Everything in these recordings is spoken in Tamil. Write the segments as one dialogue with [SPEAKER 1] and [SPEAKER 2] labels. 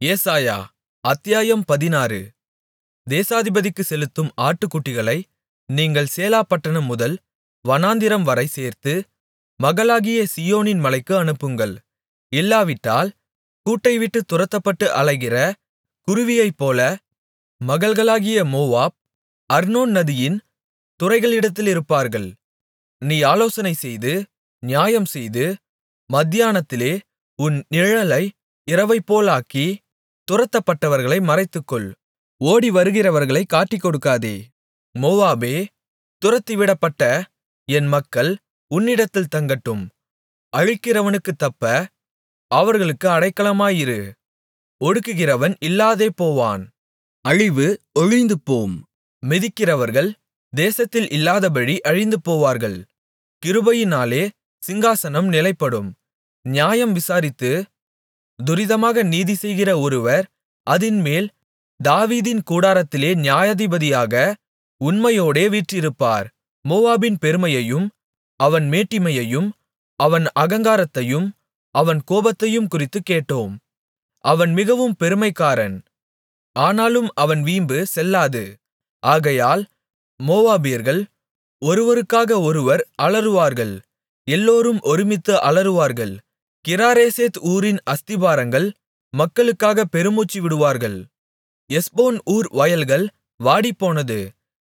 [SPEAKER 1] ஏசாயா அத்தியாயம் பதினாறு தேசாதிபதிக்குச் செலுத்தும் ஆட்டுக்குட்டிகளை நீங்கள் சேலா பட்டணம் முதல் வனாந்திரம்வரை சேர்த்து மகளாகிய சீயோனின் மலைக்கு அனுப்புங்கள் இல்லாவிட்டால் கூட்டைவிட்டுத் துரத்தப்பட்டு அலைகிற குருவியைப்போல மகள்களாகிய மோவாப் அர்னோன் நதியின் துறைகளிடத்திலிருப்பார்கள் நீ ஆலோசனைசெய்து நியாயம்செய்து மத்தியானத்திலே உன் நிழலை இரவைப்போலாக்கி துரத்தப்பட்டவர்களை மறைத்துக்கொள் ஓடிவருகிறவர்களைக் காட்டிக்கொடுக்காதே மோவாபே துரத்திவிடப்பட்ட என் மக்கள் உன்னிடத்தில் தங்கட்டும் அழிக்கிறவனுக்குத் தப்ப அவர்களுக்கு அடைக்கலமாயிரு ஒடுக்குகிறவன் இல்லாதே போவான் அழிவு ஒழிந்துபோம் மிதிக்கிறவர்கள் தேசத்தில் இல்லாதபடி அழிந்துபோவார்கள் கிருபையினாலே சிங்காசனம் நிலைப்படும் நியாயம் விசாரித்து துரிதமாக நீதிசெய்கிற ஒருவர் அதின்மேல் தாவீதின் கூடாரத்திலே நியாயாதிபதியாக உண்மையோடே வீற்றிருப்பார் மோவாபின் பெருமையையும் அவன் மேட்டிமையையும் அவன் அகங்காரத்தையும் அவன் கோபத்தையும் குறித்துக் கேட்டோம் அவன் மிகவும் பெருமைக்காரன் ஆனாலும் அவன் வீம்பு செல்லாது ஆகையால் மோவாபியர்கள் ஒருவருக்காக ஒருவர் அலறுவார்கள் எல்லோரும் ஒருமித்து அலறுவார்கள் கிராரேசேத் ஊரின் அஸ்திபாரங்கள் மக்களுக்காக பெருமூச்சு விடுவார்கள் எஸ்போன் ஊர் வயல்கள் வாடிப்போனது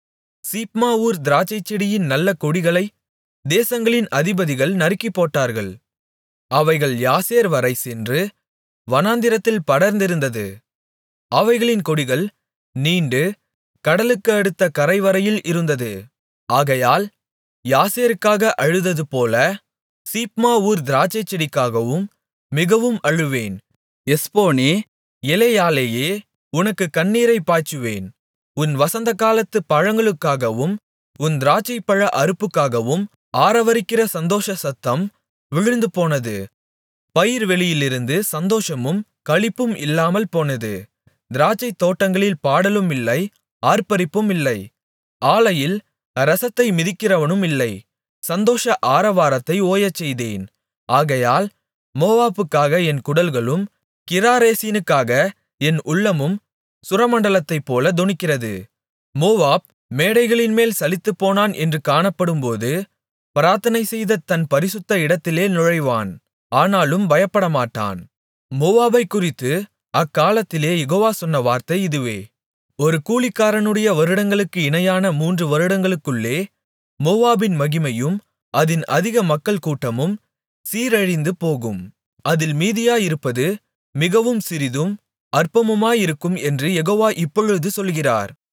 [SPEAKER 1] சீப்மா ஊர் திராட்சைச்செடியின் நல்ல கொடிகளை தேசங்களின் அதிபதிகள் நறுக்கிப்போட்டார்கள் அவைகள் யாசேர் வரை சென்று வனாந்திரத்தில் படர்ந்திருந்தது அவைகளின் கொடிகள் நீண்டு கடலுக்கு அடுத்த கரைவரையில் இருந்தது ஆகையால் யாசேருக்காக அழுததுபோல சீப்மா ஊர் திராட்சைச்செடிக்காகவும் மிகவும் அழுவேன் எஸ்போனே எலெயாலெயே உனக்குக் கண்ணீரைப் பாய்ச்சுவேன் உன் வசந்தகாலத்துப் பழங்களுக்காகவும் உன் திராட்சைப்பழ அறுப்புக்காகவும் ஆரவரிக்கிற சந்தோஷ சத்தம் விழுந்துபோனது பயிர்வெளியிலிருந்து சந்தோஷமும் களிப்பும் இல்லாமல் போனது திராட்சைத் தோட்டங்களில் பாடலும் இல்லை ஆர்ப்பரிப்பும் இல்லை ஆலையில் இரசத்தை மிதிக்கிறவனும் இல்லை சந்தோஷ ஆரவாரத்தை ஓயச்செய்தேன் ஆகையால் மோவாபுக்காக என் குடல்களும் கிராரேசினுக்காக என் உள்ளமும் சுரமண்டலத்தைப்போல தொனிக்கிறது மோவாப் மேடைகளின்மேல் சலித்துப்போனான் என்று காணப்படும்போது பிரார்த்தனை செய்த தன் பரிசுத்த இடத்திலே நுழைவான் ஆனாலும் பயப்படமாட்டான் மோவாபைக் குறித்து அக்காலத்திலே யெகோவா சொன்ன வார்த்தை இதுவே ஒரு கூலிக்காரனுடைய வருடங்களுக்கு இணையான மூன்று வருடங்களுக்குள்ளே மோவாபின் மகிமையும் அதின் அதிக மக்கள் கூட்டமும் சீரழிந்து போகும் அதில் மீதியாயிருப்பது மிகவும் சிறிதும் அற்பமுமாயிருக்கும் என்று யெகோவா இப்பொழுது சொல்கிறார்